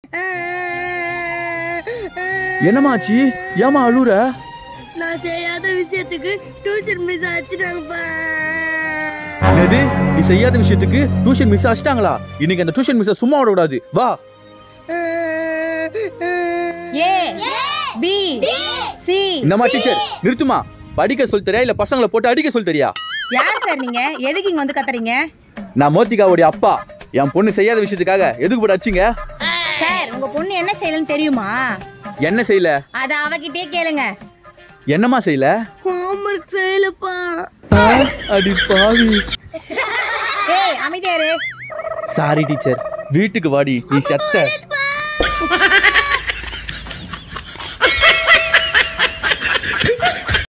என்னமாச்சு ஏமா அழுற நான் செய்யாத விஷயத்துக்கு டியூஷன் மிஸ் ஆச்சுட்டாங்கப்பா என்னது நீ செய்யாத விஷயத்துக்கு டியூஷன் மிஸ் ஆச்சிட்டாங்களா இன்னைக்கு அந்த டியூஷன் மிஸ் சும்மா விடக்கூடாது வா ஏ பி சி என்னம்மா டீச்சர் நிறுத்துமா படிக்க சொல்லி தரியா இல்ல பசங்களை போட்டு அடிக்க சொல்லி தரியா யார் சார் நீங்க எதுக்கு இங்க வந்து கத்துறீங்க நான் மோத்திகாவுடைய அப்பா என் பொண்ணு செய்யாத விஷயத்துக்காக எதுக்கு போட்டு அடிச்சிங்க சார் உங்க பொண்ணு என்ன செய்யலன்னு தெரியுமா என்ன செய்யல அத அவகிட்டே கேளுங்க என்னம்மா செய்யல ஹோம்ஒர்க் செய்யலப்பா அடி பாவி ஏய் அமைதியாரு சாரி டீச்சர் வீட்டுக்கு வாடி நீ செத்த